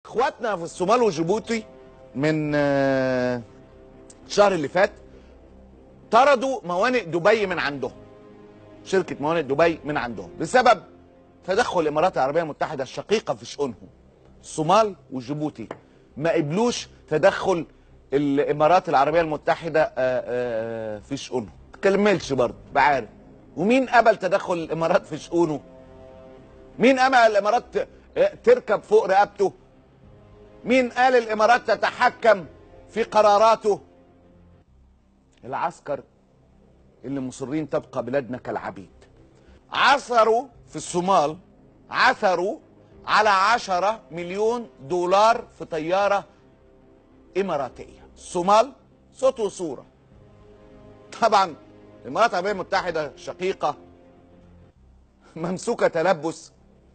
اخواتنا في الصومال وجيبوتي من آه، الشهر اللي فات طردوا موانئ دبي من عندهم شركة موانئ دبي من عندهم بسبب تدخل الامارات العربية المتحدة الشقيقة في شؤونهم الصومال وجيبوتي ما قبلوش تدخل الامارات العربية المتحدة آه، آه، في شؤونهم ما تكملش برضه بعارف ومين قبل تدخل الامارات في شؤونه مين امل الامارات ت- تركب فوق رقبته مين قال الامارات تتحكم في قراراته العسكر اللي مصرين تبقى بلادنا كالعبيد عثروا في الصومال عثروا على عشرة مليون دولار في طيارة إماراتية الصومال صوت وصورة طبعا الإمارات العربية المتحدة شقيقة ممسوكة تلبس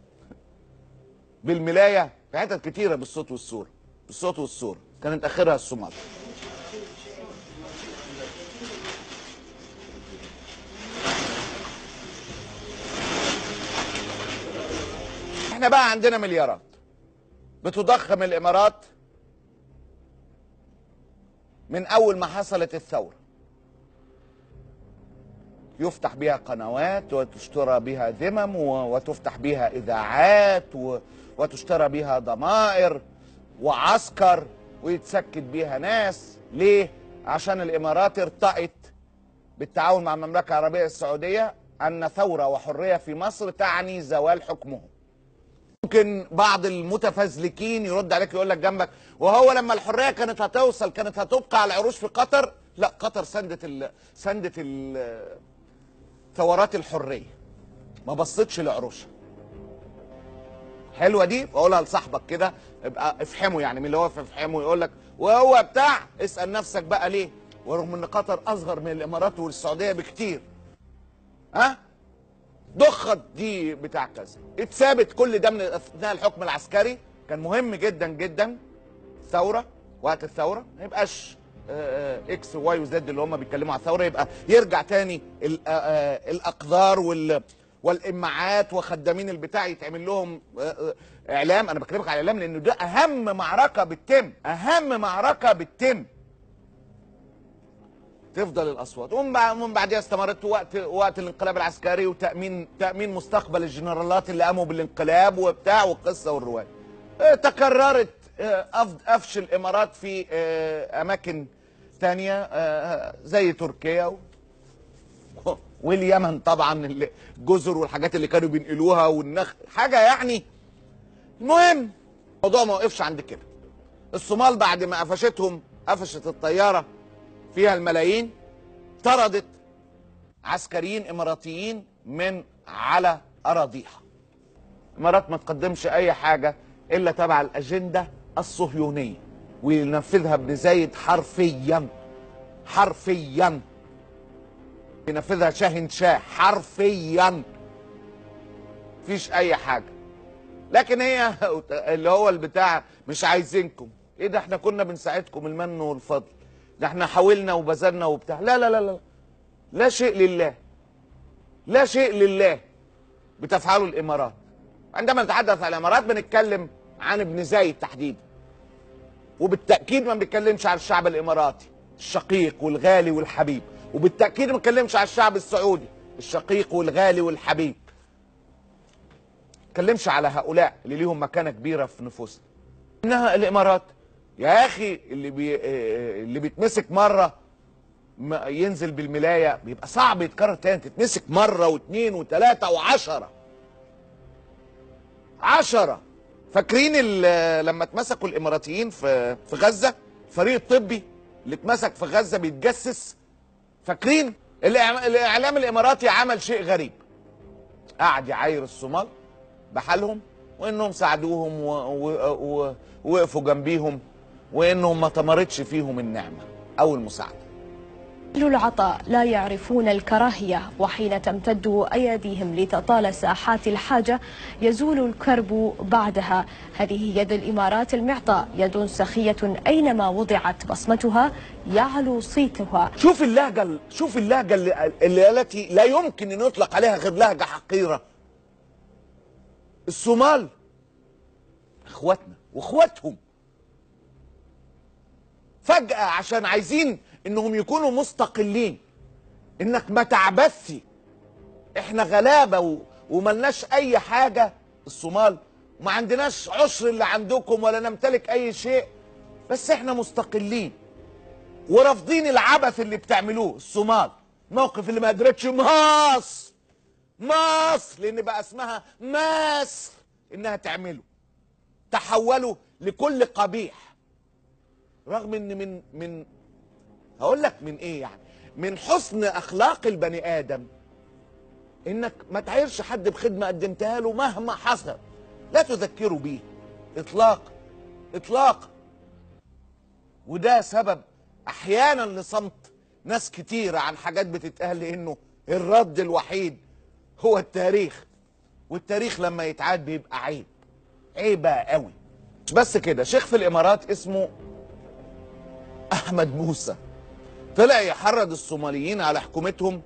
بالملاية في حتت كتيرة بالصوت والصورة بالصوت والصورة كانت آخرها الصومال احنا بقى عندنا مليارات بتضخم الامارات من اول ما حصلت الثوره يفتح بها قنوات وتشترى بها ذمم و- وتفتح بها اذاعات و- وتشترى بها ضمائر وعسكر ويتسكت بيها ناس ليه عشان الامارات ارتأت بالتعاون مع المملكه العربيه السعوديه ان ثوره وحريه في مصر تعني زوال حكمهم ممكن بعض المتفزلكين يرد عليك يقول لك جنبك وهو لما الحريه كانت هتوصل كانت هتبقى على العروش في قطر لا قطر سندت ال... سندت ال... ثورات الحريه ما بصتش لعروشها حلوه دي بقولها لصاحبك كده ابقى افهمه يعني من اللي هو افهمه يقول لك وهو بتاع اسال نفسك بقى ليه ورغم ان قطر اصغر من الامارات والسعوديه بكتير ها ضخت دي بتاع كذا اتثابت كل ده من اثناء الحكم العسكري كان مهم جدا جدا ثوره وقت الثوره ما يبقاش آه، آه، اكس وواي وزد اللي هم بيتكلموا على الثوره يبقى يرجع تاني ال- آه، آه، الاقذار وال والامعات وخدامين البتاع يتعمل لهم آه، آه، اعلام انا بكلمك على الاعلام لانه ده اهم معركه بتتم اهم معركه بتتم تفضل الاصوات ومن بعد- ومن بعدها استمرت وقت وقت الانقلاب العسكري وتامين تامين مستقبل الجنرالات اللي قاموا بالانقلاب وبتاع والقصه والروايه آه، تكررت آه، أف- قفش الامارات في آه، اماكن تانية آه، زي تركيا و... واليمن طبعا اللي- الجزر والحاجات اللي كانوا بينقلوها والنخ حاجه يعني المهم الموضوع ما وقفش عند كده الصومال بعد ما قفشتهم قفشت الطياره فيها الملايين طردت عسكريين اماراتيين من على اراضيها الامارات ما تقدمش اي حاجه الا تبع الاجنده الصهيونيه وينفذها ابن زايد حرفيا حرفيا ينفذها شاهن شاه حرفيا مفيش اي حاجه لكن هي اللي هو البتاع مش عايزينكم ايه ده احنا كنا بنساعدكم المن والفضل ده احنا حاولنا وبذلنا وبتاع لا لا لا لا لا شيء لله لا شيء لله بتفعله الامارات عندما نتحدث عن الامارات بنتكلم عن ابن زايد تحديدا وبالتاكيد ما بنتكلمش عن الشعب الاماراتي الشقيق والغالي والحبيب وبالتاكيد ما بنتكلمش عن الشعب السعودي الشقيق والغالي والحبيب نتكلمش على هؤلاء اللي ليهم مكانه كبيره في نفوسنا انها الامارات يا اخي اللي بي آه، اللي بيتمسك مره ما ينزل بالملايه بيبقى صعب يتكرر تاني تتمسك مره واثنين وثلاثه وعشره عشرة فاكرين ال- لما اتمسكوا الاماراتيين في في غزه الفريق الطبي اللي اتمسك في غزه بيتجسس فاكرين الإعلام- الاعلام الاماراتي عمل شيء غريب قعد يعاير الصومال بحالهم وانهم ساعدوهم و- و- و- ووقفوا جنبيهم وانهم ما تمرتش فيهم النعمه او المساعده أهل العطاء لا يعرفون الكراهية وحين تمتد أيديهم لتطال ساحات الحاجة يزول الكرب بعدها هذه يد الإمارات المعطاء يد سخية أينما وضعت بصمتها يعلو صيتها شوف اللهجه شوف اللهجه اللي, اللي التي لا يمكن ان يطلق عليها غير لهجه حقيره الصومال اخواتنا واخواتهم فجأة عشان عايزين انهم يكونوا مستقلين انك ما تعبثي احنا غلابة و... وملناش اي حاجة الصومال وما عندناش عشر اللي عندكم ولا نمتلك اي شيء بس احنا مستقلين ورافضين العبث اللي بتعملوه الصومال موقف اللي ما قدرتش مصر مصر لان بقى اسمها مصر انها تعمله تحولوا لكل قبيح رغم ان من من هقول لك من ايه يعني من حسن اخلاق البني ادم انك ما تعيرش حد بخدمه قدمتها له مهما حصل لا تذكره بيه اطلاق اطلاق وده سبب احيانا لصمت ناس كتيره عن حاجات بتتقال لانه الرد الوحيد هو التاريخ والتاريخ لما يتعاد بيبقى عيب عيب بقى قوي مش بس كده شيخ في الامارات اسمه احمد موسى طلع يحرض الصوماليين على حكومتهم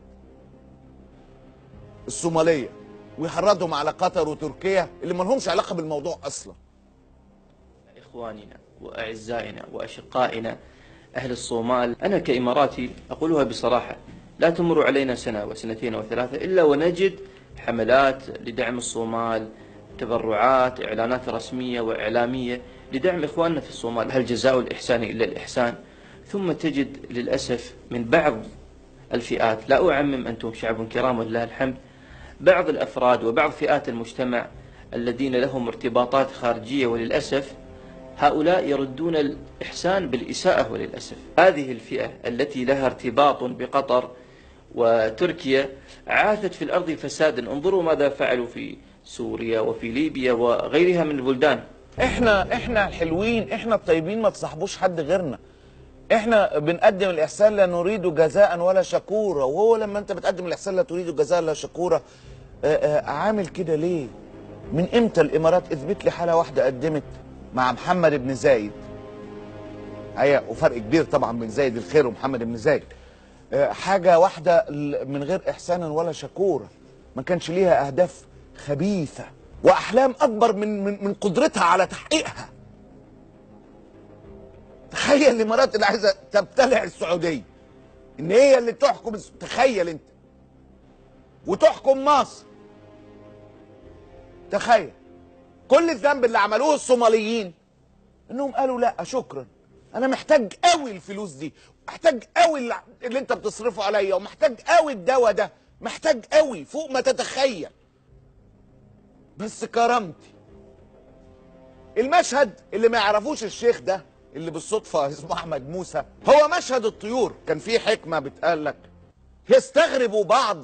الصوماليه ويحرضهم على قطر وتركيا اللي ما لهمش علاقه بالموضوع اصلا إخواننا وأعزائنا وأشقائنا أهل الصومال أنا كإماراتي أقولها بصراحة لا تمر علينا سنة وسنتين وثلاثة إلا ونجد حملات لدعم الصومال تبرعات إعلانات رسمية وإعلامية لدعم إخواننا في الصومال هل جزاء الإحسان إلا الإحسان ثم تجد للأسف من بعض الفئات لا أعمم أنتم شعب كرام ولله الحمد بعض الأفراد وبعض فئات المجتمع الذين لهم ارتباطات خارجية وللأسف هؤلاء يردون الإحسان بالإساءة وللأسف هذه الفئة التي لها ارتباط بقطر وتركيا عاثت في الأرض فسادا انظروا ماذا فعلوا في سوريا وفي ليبيا وغيرها من البلدان احنا احنا الحلوين احنا الطيبين ما تصاحبوش حد غيرنا احنا بنقدم الاحسان لا نريد جزاء ولا شكورا وهو لما انت بتقدم الاحسان لا تريد جزاء ولا شكورا آه، آه، عامل كده ليه من امتى الامارات اثبت لي حاله واحده قدمت مع محمد بن زايد هي وفرق كبير طبعا بين زايد الخير ومحمد بن زايد آه، حاجه واحده ل- من غير احسان ولا شكورا ما كانش ليها اهداف خبيثه واحلام اكبر من من من قدرتها على تحقيقها تخيل الامارات اللي عايزه تبتلع السعوديه ان هي اللي تحكم الس- تخيل انت وتحكم مصر تخيل كل الذنب اللي عملوه الصوماليين انهم قالوا لا شكرا انا محتاج قوي الفلوس دي محتاج قوي اللي اللي انت بتصرفه عليا ومحتاج قوي الدواء ده محتاج قوي فوق ما تتخيل بس كرامتي المشهد اللي ما يعرفوش الشيخ ده اللي بالصدفة اسمه أحمد موسى هو مشهد الطيور كان في حكمة بتقال لك يستغربوا بعض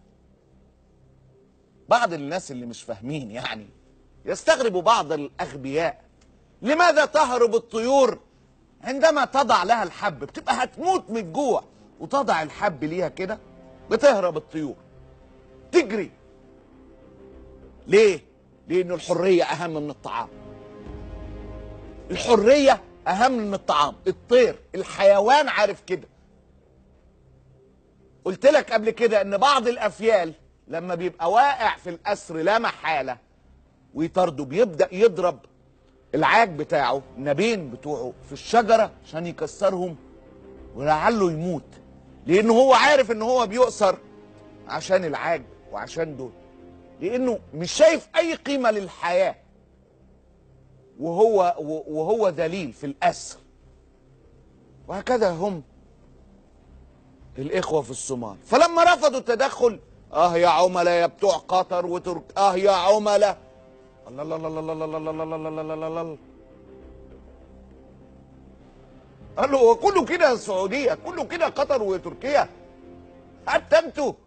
بعض الناس اللي مش فاهمين يعني يستغربوا بعض الأغبياء لماذا تهرب الطيور عندما تضع لها الحب بتبقى هتموت من الجوع وتضع الحب ليها كده بتهرب الطيور تجري ليه؟ لأنه الحرية أهم من الطعام الحرية أهم من الطعام الطير الحيوان عارف كده قلت لك قبل كده ان بعض الافيال لما بيبقى واقع في الاسر لا محاله ويطرده بيبدا يضرب العاج بتاعه النبين بتوعه في الشجره عشان يكسرهم ولعله يموت لانه هو عارف ان هو بيؤثر عشان العاج وعشان دول لانه مش شايف اي قيمه للحياه وهو وهو ذليل في الاسر وهكذا هم الاخوه في الصومال فلما رفضوا التدخل اه يا عملاء يا بتوع قطر وترك اه يا عملاء الله الله الله الله الله الله الله الله الله الله الله الله قال له هو كله كده السعوديه كله كده قطر وتركيا حتى انتوا